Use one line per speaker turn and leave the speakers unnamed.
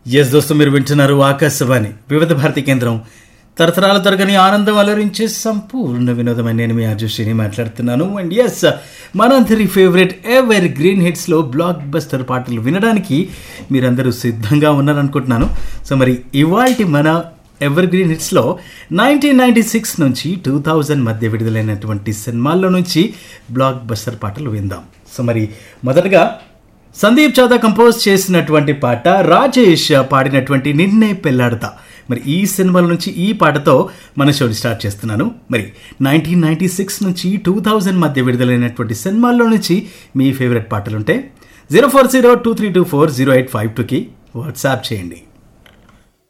yes దోస్తు మీరు వింటున్నారు ఆకాశవాణి వివిధ భారతి కేంద్రం తరతరాల తరగని ఆనందం అలరించే సంపూర్ణ వినోదమైన నేను మీ అర్జుషిని మాట్లాడుతున్నాను అండ్ ఎస్ మనందరి ఫేవరెట్ ఎవర్ గ్రీన్ హిట్స్లో బ్లాక్ బస్టర్ పాటలు వినడానికి మీరందరూ సిద్ధంగా ఉన్నారనుకుంటున్నాను సో మరి ఇవాల్టి మన ఎవర్ గ్రీన్ హిట్స్లో నైన్టీన్ నైన్టీ సిక్స్ నుంచి టూ థౌజండ్ మధ్య విడుదలైనటువంటి సినిమాల్లో నుంచి బ్లాక్ బస్టర్ పాటలు విందాం సో మరి మొదటగా సందీప్ చాదా కంపోజ్ చేసినటువంటి పాట రాజేష్ పాడినటువంటి నిన్నే పెళ్ళాడతా మరి ఈ సినిమాల నుంచి ఈ పాటతో మన షోని స్టార్ట్ చేస్తున్నాను మరి నైన్టీన్ నైన్టీ సిక్స్ నుంచి టూ థౌజండ్ మధ్య విడుదలైనటువంటి సినిమాల్లో నుంచి మీ ఫేవరెట్ పాటలుంటే zero four zero two three two four zero eight five టూకి వాట్సాప్ చేయండి